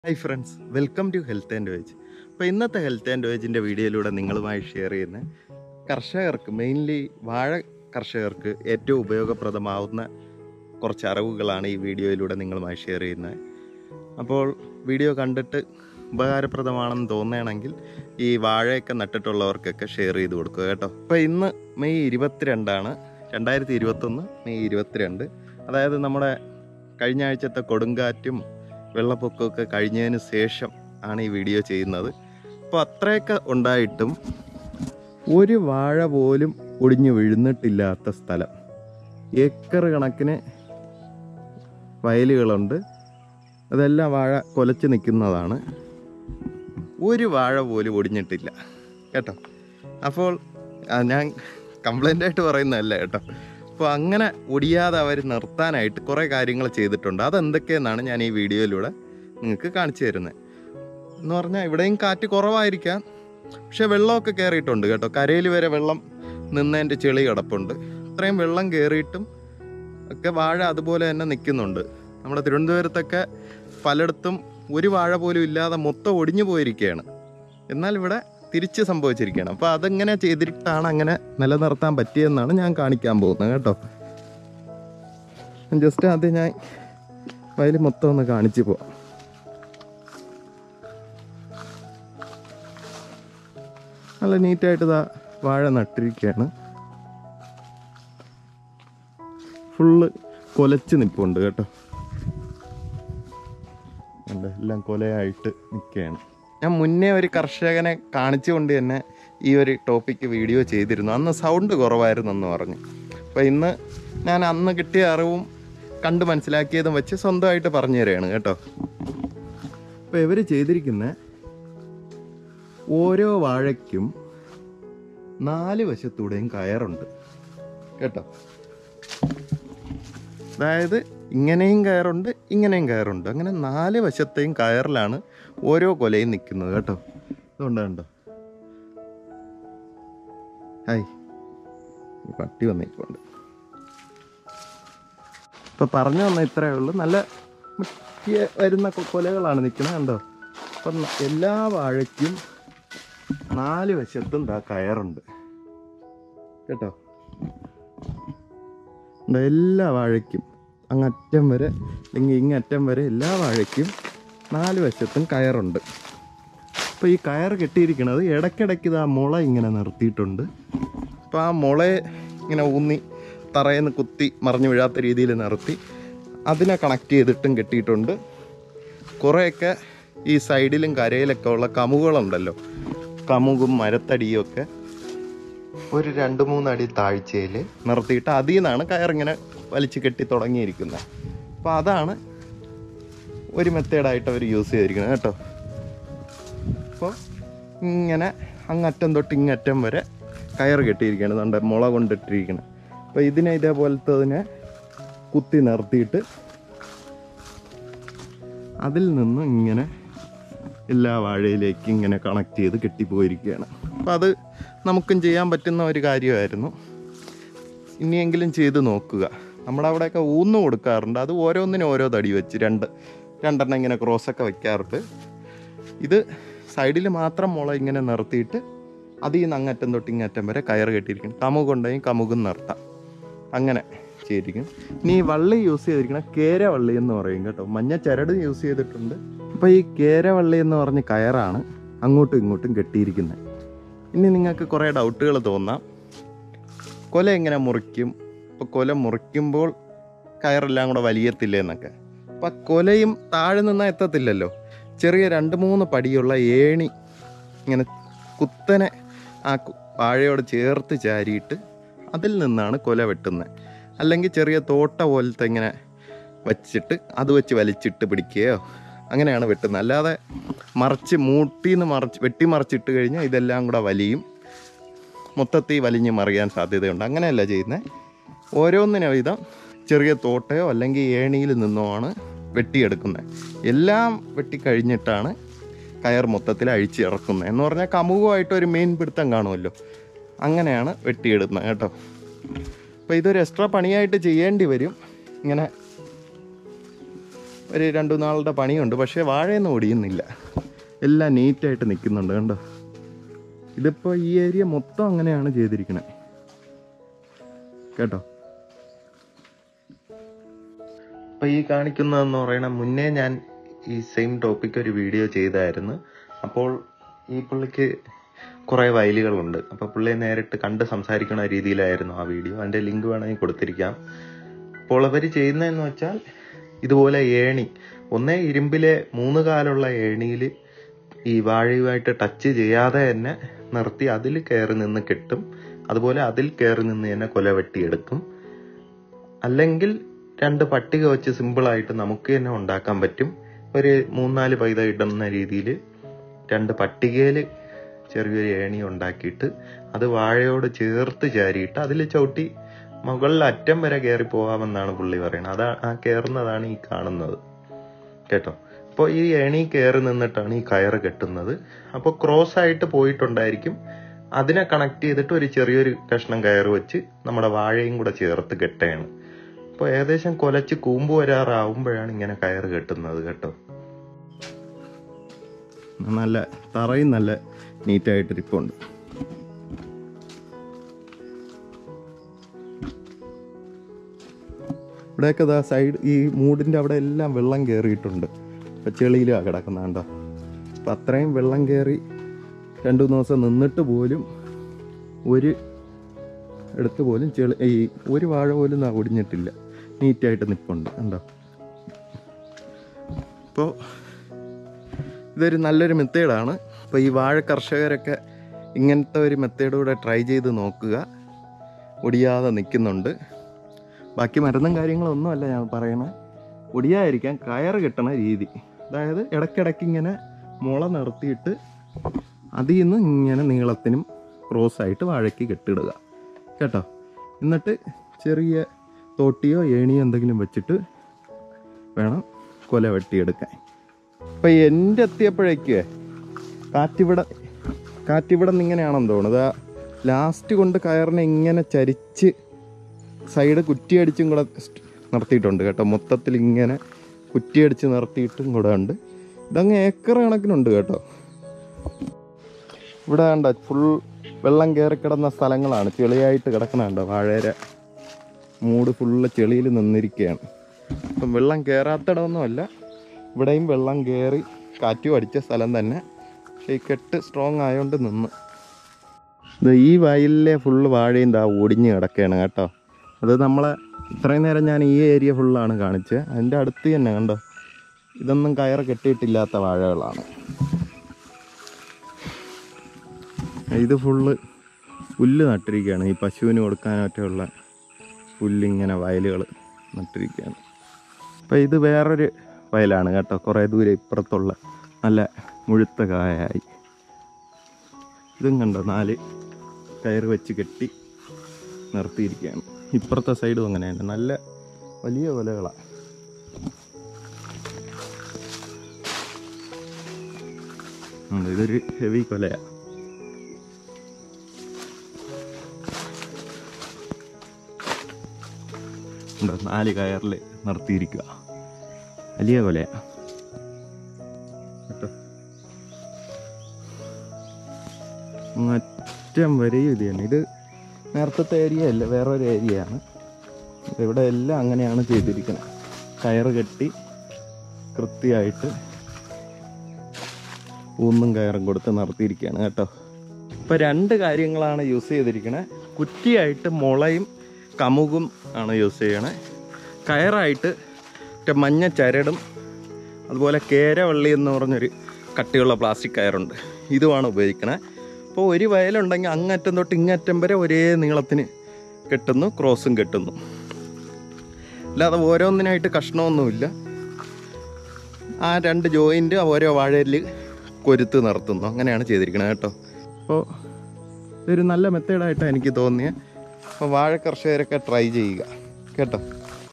hi friends welcome to health and wage അപ്പോൾ ഇന്നത്തെ health and വേജിൻ്റെ വീഡിയോയിലൂടെ നിങ്ങളുമായി ഷെയർ ചെയ്യുന്ന കർഷകർക്ക് മെയിൻലി വാഴ കർഷകർക്ക് ഏറ്റവും ഉപയോഗപ്രദമാവുന്ന കുറച്ച് അറിവുകളാണ് ഈ വീഡിയോയിലൂടെ നിങ്ങളുമായി ഷെയർ ചെയ്യുന്നത് അപ്പോൾ വീഡിയോ കണ്ടിട്ട് ഉപകാരപ്രദമാണെന്ന് തോന്നുകയാണെങ്കിൽ ഈ വാഴയൊക്കെ നട്ടിട്ടുള്ളവർക്കൊക്കെ ഷെയർ ചെയ്ത് കൊടുക്കുക കേട്ടോ അപ്പോൾ ഇന്ന് മെയ് ഇരുപത്തിരണ്ടാണ് രണ്ടായിരത്തി ഇരുപത്തൊന്ന് മെയ് ഇരുപത്തിരണ്ട് അതായത് നമ്മുടെ കഴിഞ്ഞ ആഴ്ചത്തെ കൊടുങ്കാറ്റും വെള്ളപ്പൊക്കമൊക്കെ കഴിഞ്ഞതിന് ശേഷം ആണ് ഈ വീഡിയോ ചെയ്യുന്നത് അപ്പോൾ അത്രയൊക്കെ ഉണ്ടായിട്ടും ഒരു വാഴ പോലും ഒടിഞ്ഞു വീഴുന്നിട്ടില്ലാത്ത സ്ഥലം ഏക്കർ കണക്കിന് വയലുകളുണ്ട് അതെല്ലാം വാഴ കൊലച്ച് നിൽക്കുന്നതാണ് ഒരു വാഴ പോലും ഒടിഞ്ഞിട്ടില്ല കേട്ടോ അപ്പോൾ ആ, ഞാൻ കംപ്ലൈൻ്റ് ആയിട്ട് പറയുന്നതല്ല കേട്ടോ അപ്പോൾ അങ്ങനെ ഒടിയാതെ അവർ നിർത്താനായിട്ട് കുറേ കാര്യങ്ങൾ ചെയ്തിട്ടുണ്ട് അതെന്തൊക്കെയെന്നാണ് ഞാൻ ഈ വീഡിയോയിലൂടെ നിങ്ങൾക്ക് കാണിച്ചു തരുന്നത് എന്ന് പറഞ്ഞാൽ ഇവിടെയും കാറ്റ് കുറവായിരിക്കാം പക്ഷെ വെള്ളമൊക്കെ കയറിയിട്ടുണ്ട് കേട്ടോ കരയിൽ വരെ വെള്ളം നിന്നതിൻ്റെ ചെളി കിടപ്പുണ്ട് അത്രയും വെള്ളം കയറിയിട്ടും ഒക്കെ വാഴ അതുപോലെ തന്നെ നിൽക്കുന്നുണ്ട് നമ്മുടെ തിരുവനന്തപുരത്തൊക്കെ പലയിടത്തും ഒരു വാഴ പോലും ഇല്ലാതെ മൊത്തം ഒടിഞ്ഞു പോയിരിക്കുകയാണ് എന്നാൽ ഇവിടെ തിരിച്ച് സംഭവിച്ചിരിക്കുകയാണ് അപ്പോൾ അതെങ്ങനെ ചെയ്തിട്ടാണ് അങ്ങനെ നിലനിർത്താൻ പറ്റിയെന്നാണ് ഞാൻ കാണിക്കാൻ പോകുന്നത് കേട്ടോ ജസ്റ്റ് ആദ്യം ഞാൻ വയൽ മൊത്തം ഒന്ന് കാണിച്ചു പോവാം നല്ല നീറ്റായിട്ട് ഇതാ വാഴ നട്ടിരിക്കുകയാണ് ഫുള്ള് കൊലച്ച് നിൽപ്പുണ്ട് കേട്ടോ കണ്ടോ, എല്ലാം കൊലയായിട്ട് നിൽക്കുകയാണ് ഞാൻ മുന്നേ ഒരു കർഷകനെ കാണിച്ചുകൊണ്ട് തന്നെ ഈ ഒരു ടോപ്പിക്ക് വീഡിയോ ചെയ്തിരുന്നു അന്ന് സൗണ്ട് കുറവായിരുന്നു എന്ന് പറഞ്ഞു അപ്പോൾ ഇന്ന് ഞാൻ അന്ന് കിട്ടിയ അറിവും കണ്ട് മനസ്സിലാക്കിയതും വെച്ച് സ്വന്തമായിട്ട് പറഞ്ഞു തരികയാണ് കേട്ടോ അപ്പോൾ ഇവർ ചെയ്തിരിക്കുന്ന ഓരോ വാഴയ്ക്കും നാല് വശത്തൂടെയും കയറുണ്ട് കേട്ടോ അതായത് ഇങ്ങനെയും കയറുണ്ട് ഇങ്ങനെയും കയറുണ്ട് അങ്ങനെ നാല് വശത്തെയും കയറിലാണ് ഓരോ കൊലയും നിൽക്കുന്നത് കേട്ടോ അതുകൊണ്ട് കണ്ടോ ഹായ് ഈ പട്ടി വന്നിട്ടുണ്ട് ഇപ്പൊ പറഞ്ഞു വന്ന ഇത്രയേ ഉള്ളൂ നല്ല മുറ്റിയ വരുന്ന കൊ- കൊലകളാണ് നിൽക്കുന്നത് കണ്ടോ അപ്പം ന- എല്ലാ വാഴയ്ക്കും നാല് വശത്തും ദാ കയറുണ്ട് കേട്ടോ ദാ എല്ലാ വാഴയ്ക്കും അങ്ങറ്റം വരെ അല്ലെങ്കിൽ ഇങ്ങറ്റം വരെ എല്ലാ വാഴയ്ക്കും നാല് വശത്തും കയറുണ്ട് അപ്പോൾ ഈ കയർ കെട്ടിയിരിക്കുന്നത് ഇടയ്ക്കിടയ്ക്ക് ഇതാ മുള ഇങ്ങനെ നിർത്തിയിട്ടുണ്ട് അപ്പോൾ ആ മുളയെ ഇങ്ങനെ ഊന്നി തറയിൽ നിന്ന് കുത്തി മറിഞ്ഞു വീഴാത്ത രീതിയിൽ നിർത്തി അതിനെ കണക്ട് ചെയ്തിട്ടും കെട്ടിയിട്ടുണ്ട് കുറേയൊക്കെ ഈ സൈഡിലും കരയിലൊക്കെ ഉള്ള കമുകളുണ്ടല്ലോ കമുകും മരത്തടിയും ഒക്കെ ഒരു രണ്ട് മൂന്നടി താഴ്ചയിൽ നിർത്തിയിട്ട് അതിൽ നിന്നാണ് കയറിങ്ങനെ വലിച്ചു കെട്ടി തുടങ്ങിയിരിക്കുന്നത് അപ്പോൾ അതാണ് ഒരു മെത്തേഡായിട്ട് അവർ യൂസ് ചെയ്തിരിക്കുന്നത് കേട്ടോ അപ്പോൾ ഇങ്ങനെ അങ്ങറ്റം തൊട്ട് ഇങ്ങറ്റം വരെ കയർ കെട്ടിയിരിക്കുകയാണ് അതുകൊണ്ട് മുള കൊണ്ടിട്ടിരിക്കണം അപ്പോൾ ഇതിനെ ഇതേപോലത്തതിനെ കുത്തി നിർത്തിയിട്ട് അതിൽ നിന്ന് ഇങ്ങനെ എല്ലാ വാഴയിലേക്ക് ഇങ്ങനെ കണക്ട് ചെയ്ത് കെട്ടിപ്പോയിരിക്കുകയാണ് അപ്പോൾ അത് നമുക്കും ചെയ്യാൻ പറ്റുന്ന ഒരു കാര്യമായിരുന്നു ഇനിയെങ്കിലും ചെയ്ത് നോക്കുക നമ്മുടെ അവിടെയൊക്കെ ഊന്ന് കൊടുക്കാറുണ്ട് അത് ഓരോന്നിനും ഓരോ തടി വെച്ച് രണ്ട് രണ്ടെണ്ണം ഇങ്ങനെ ക്രോസൊക്കെ വെക്കാറുണ്ട് ഇത് സൈഡിൽ മാത്രം മുള ഇങ്ങനെ നിർത്തിയിട്ട് അതിൽ നിന്ന് അങ്ങറ്റം തൊട്ട് ഇങ്ങറ്റം വരെ കയർ കെട്ടിയിരിക്കും കമുകുണ്ടെങ്കിൽ കമുകും നിർത്താം അങ്ങനെ ചെയ്തിരിക്കും ഇനി ഈ വള്ളി യൂസ് ചെയ്തിരിക്കുന്ന കേരവള്ളി എന്ന് പറയും കേട്ടോ മഞ്ഞ ചരട് യൂസ് ചെയ്തിട്ടുണ്ട് അപ്പോൾ ഈ കേരവള്ളി എന്ന് പറഞ്ഞ കയറാണ് അങ്ങോട്ടും ഇങ്ങോട്ടും കെട്ടിയിരിക്കുന്നത് ഇനി നിങ്ങൾക്ക് കുറേ ഡൗട്ടുകൾ തോന്നാം കൊല എങ്ങനെ മുറിക്കും ഇപ്പോൾ കൊല മുറിക്കുമ്പോൾ കയറെല്ലാം കൂടെ വലിയത്തില്ലേ എന്നൊക്കെ അപ്പം കൊലയും താഴെ നിന്നാൽ എത്തത്തില്ലല്ലോ ചെറിയ രണ്ട് മൂന്ന് പടിയുള്ള ഏണി ഇങ്ങനെ കുത്തനെ ആ കു- വാഴയോട് ചേർത്ത് ചാരിയിട്ട് അതിൽ നിന്നാണ് കൊല വെട്ടുന്നത് അല്ലെങ്കിൽ ചെറിയ തോട്ട പോലത്തെ ഇങ്ങനെ വച്ചിട്ട് അത് വെച്ച് വലിച്ചിട്ട് പിടിക്കുകയോ അങ്ങനെയാണ് വെട്ടുന്നത് അല്ലാതെ മറിച്ച് മൂട്ടിന്ന് മറിച്ച് വെട്ടി മറിച്ചിട്ട് കഴിഞ്ഞാൽ ഇതെല്ലാം കൂടെ വലിയും മൊത്തത്തിൽ വലിഞ്ഞ് മറിയാൻ സാധ്യതയുണ്ട് അങ്ങനെയല്ല ചെയ്യുന്നത് ഓരോന്നിനെ വിധം ചെറിയ തോട്ടയോ അല്ലെങ്കിൽ ഏണിയിൽ നിന്നോ ആണ് വെട്ടിയെടുക്കുന്നത് എല്ലാം വെട്ടിക്കഴിഞ്ഞിട്ടാണ് കയർ മൊത്തത്തിൽ അഴിച്ചിറക്കുന്നത് എന്ന് പറഞ്ഞാൽ കമുകുമായിട്ട് ഒരു മെയിൻ പിടുത്തം കാണുമല്ലോ അങ്ങനെയാണ് വെട്ടിയെടുക്കുന്നത് കേട്ടോ അപ്പോൾ ഇതൊരു എക്സ്ട്രാ പണിയായിട്ട് ചെയ്യേണ്ടി വരും ഇങ്ങനെ ഒരു രണ്ടു നാളുടെ പണിയുണ്ട് പക്ഷേ വാഴയൊന്നും ഒടിയുന്നില്ല എല്ലാം നീറ്റായിട്ട് നിൽക്കുന്നുണ്ട് കണ്ടോ ഇതിപ്പോൾ ഈ ഏരിയ മൊത്തം അങ്ങനെയാണ് ചെയ്തിരിക്കണേ കേട്ടോ അപ്പോൾ ഈ കാണിക്കുന്നതെന്ന് പറയണ മുന്നേ ഞാൻ ഈ സെയിം ടോപ്പിക് ഒരു വീഡിയോ ചെയ്തായിരുന്നു അപ്പോൾ ഈ പുള്ളിക്ക് കുറേ വയലുകളുണ്ട് അപ്പോൾ പുള്ളിയെ നേരിട്ട് കണ്ട് സംസാരിക്കുന്ന രീതിയിലായിരുന്നു ആ വീഡിയോ അതിൻ്റെ ലിങ്ക് വേണമെങ്കിൽ കൊടുത്തിരിക്കാം അപ്പോൾ അവർ ചെയ്യുന്നതെന്ന് വെച്ചാൽ ഇതുപോലെ ഏണി ഒന്നേ ഇരുമ്പിലെ മൂന്ന് കാലുള്ള ഏണിയിൽ ഈ വാഴയുമായിട്ട് ടച്ച് ചെയ്യാതെ തന്നെ നിർത്തി അതിൽ കയറി നിന്ന് കെട്ടും അതുപോലെ അതിൽ കയറി നിന്ന് തന്നെ കൊല വെട്ടിയെടുക്കും അല്ലെങ്കിൽ രണ്ട് പട്ടിക വെച്ച് സിമ്പിളായിട്ട് നമുക്ക് തന്നെ ഉണ്ടാക്കാൻ പറ്റും ഒരു മൂന്നാല് പൈത ഇടുന്ന രീതിയിൽ രണ്ട് പട്ടികയിൽ ചെറിയൊരു ഏണി ഉണ്ടാക്കിയിട്ട് അത് വാഴയോട് ചേർത്ത് ചാരിയിട്ട് അതിൽ ചവിട്ടി മുകളിൽ അറ്റം വരെ കയറി പോകാമെന്നാണ് പുള്ളി പറയുന്നത് അതാ ആ കയറുന്നതാണ് ഈ കാണുന്നത് കേട്ടോ അപ്പോൾ ഈ ഏണി കയറി നിന്നിട്ടാണ് ഈ കയറ് കെട്ടുന്നത് അപ്പോൾ ക്രോസ് ആയിട്ട് പോയിട്ടുണ്ടായിരിക്കും അതിനെ കണക്ട് ചെയ്തിട്ട് ഒരു ചെറിയൊരു കഷ്ണം കയറ് വെച്ച് നമ്മുടെ വാഴയും കൂടെ ചേർത്ത് കെട്ടുകയാണ് അപ്പോൾ ഏകദേശം കൊലച്ച് കൂമ്പ് വരാറാവുമ്പോഴാണ് ഇങ്ങനെ കയറ് കെട്ടുന്നത് കേട്ടോ നല്ല തറയും നല്ല നീറ്റായിട്ട് ഇരിപ്പുണ്ട് ഇവിടെയൊക്കെ ദാ സൈഡ് ഈ മൂടിൻ്റെ അവിടെ എല്ലാം വെള്ളം കയറിയിട്ടുണ്ട് ഇപ്പം ചെളിയിലാണ് കിടക്കുന്നുണ്ടോ അപ്പം അത്രയും വെള്ളം കയറി രണ്ട് മൂന്ന് ദിവസം നിന്നിട്ട് പോലും ഒരു എടുത്ത് പോലും ചെളി ഈ ഒരു വാഴ പോലും ദാ ഒടിഞ്ഞിട്ടില്ല നീറ്റായിട്ട് നിൽപ്പുണ്ട് കണ്ടോ ഇപ്പോൾ ഇതൊരു നല്ലൊരു മെത്തേഡാണ് അപ്പോൾ ഈ വാഴ കർഷകരൊക്കെ ഇങ്ങനത്തെ ഒരു മെത്തേഡ് കൂടെ ട്രൈ ചെയ്ത് നോക്കുക ഒടിയാതെ നിൽക്കുന്നുണ്ട് ബാക്കി മരുന്നും കാര്യങ്ങളൊന്നും അല്ല ഞാൻ പറയണേ ഒടിയാതിരിക്കാൻ കയറ് കെട്ടണ രീതി അതായത് ഇടയ്ക്കിടയ്ക്ക് ഇങ്ങനെ മുള നിർത്തിയിട്ട് അതിൽ നിന്ന് ഇങ്ങനെ നീളത്തിനും ക്രോസ് ആയിട്ട് വാഴയ്ക്ക് കെട്ടിടുക കേട്ടോ എന്നിട്ട് ചെറിയ തോട്ടിയോ ഏണിയോ എന്തെങ്കിലും വെച്ചിട്ട് വേണം കൊല വെട്ടിയെടുക്കാൻ അപ്പം എൻ്റെ എത്തിയപ്പോഴേക്ക് കാറ്റിവിടെ കാറ്റിവിടെ നിന്ന് ഇങ്ങനെയാണെന്ന് തോന്നുന്നത് ആ ലാസ്റ്റ് കൊണ്ട് കയറിനെ ഇങ്ങനെ ചരിച്ച് സൈഡ് കുറ്റിയടിച്ചും കൂടെ സ്റ്റ് നിർത്തിയിട്ടുണ്ട് കേട്ടോ മൊത്തത്തിൽ ഇങ്ങനെ കുറ്റിയടിച്ച് നിർത്തിയിട്ടും കൂടെ ഉണ്ട് ഇതങ്ങ് ഏക്കർ കണക്കിനുണ്ട് കേട്ടോ ഇവിടെ കണ്ട ഫുൾ വെള്ളം കയറി കിടന്ന സ്ഥലങ്ങളാണ് ചെളിയായിട്ട് കിടക്കണുണ്ടോ വാഴേര മൂട് ഫുള്ള് ചെളിയിൽ നിന്നിരിക്കുകയാണ് അപ്പം വെള്ളം കയറാത്തിടമൊന്നുമല്ല ഇവിടെയും വെള്ളം കയറി കാറ്റും അടിച്ച സ്ഥലം തന്നെ പക്ഷേ ഈ കെട്ട് സ്ട്രോങ് ആയതുകൊണ്ട് നിന്ന് ഇത് ഈ വയലിലെ ഫുള്ള് വാഴയും ദാ ഒടിഞ്ഞ് കിടക്കുകയാണ് കേട്ടോ അത് നമ്മളെ ഇത്രയും നേരം ഞാൻ ഈ ഏരിയ ഫുള്ളാണ് കാണിച്ചത് അതിൻ്റെ അടുത്ത് തന്നെ കണ്ടോ ഇതൊന്നും കയറ് കെട്ടിയിട്ടില്ലാത്ത വാഴകളാണ് ഇത് ഫുള്ള് പുല്ല് നട്ടിരിക്കുകയാണ് ഈ പശുവിന് കൊടുക്കാനൊക്കെയുള്ള പുല്ലിങ്ങനെ വയലുകൾ നട്ടിരിക്കുകയാണ് അപ്പോൾ ഇത് വേറൊരു വയലാണ് കേട്ടോ കുറേ ദൂരെ ഇപ്പുറത്തുള്ള നല്ല മുഴുത്ത കായായി ഇതും കണ്ടോ നാല് കയറ് വെച്ച് കെട്ടി നിർത്തിയിരിക്കുകയാണ് ഇപ്പുറത്തെ സൈഡും അങ്ങനെയാണ് നല്ല വലിയ കൊലകളാണ് ഉണ്ട്, ഇതൊരു ഹെവി കൊലയാണ് ഉണ്ടോ നാല് കയറിൽ നിർത്തിയിരിക്കുക വലിയ കൊലയാണ് കേട്ടോ അറ്റം വരെയും ഇത് തന്നെ ഇത് നേരത്തെ ഏരിയ അല്ല വേറൊരു ഏരിയയാണ് ഇവിടെ എല്ലാം അങ്ങനെയാണ് ചെയ്തിരിക്കുന്നത് കയറ് കെട്ടി കൃത്യമായിട്ട് ഊന്നും കയറും കൊടുത്ത് നിർത്തിയിരിക്കുകയാണ് കേട്ടോ ഇപ്പം രണ്ട് കാര്യങ്ങളാണ് യൂസ് ചെയ്തിരിക്കണേ കുറ്റിയായിട്ട് മുളയും കമുകും ആണ് യൂസ് ചെയ്യണേ കയറായിട്ട് മറ്റേ മഞ്ഞ ചരടും അതുപോലെ കേരവള്ളി എന്ന് പറഞ്ഞൊരു കട്ടിയുള്ള പ്ലാസ്റ്റിക് കയറുണ്ട് ഇതുമാണ് ഉപയോഗിക്കണേ അപ്പോൾ ഒരു വയലുണ്ടെങ്കിൽ അങ്ങറ്റം തൊട്ട് ഇങ്ങറ്റം വരെ ഒരേ നീളത്തിന് കെട്ടുന്നു ക്രോസും കെട്ടുന്നു അല്ലാതെ ഓരോന്നിനായിട്ട് കഷ്ണമൊന്നുമില്ല ആ രണ്ട് ജോയിൻ്റ് ഓരോ വാഴയിൽ കൊരുത്ത് നിർത്തുന്നു അങ്ങനെയാണ് ചെയ്തിരിക്കുന്നത് കേട്ടോ അപ്പോൾ ഇതൊരു നല്ല മെത്തേഡായിട്ടാണ് എനിക്ക് തോന്നിയത് അപ്പോൾ വാഴ കർഷകരൊക്കെ ട്രൈ ചെയ്യുക കേട്ടോ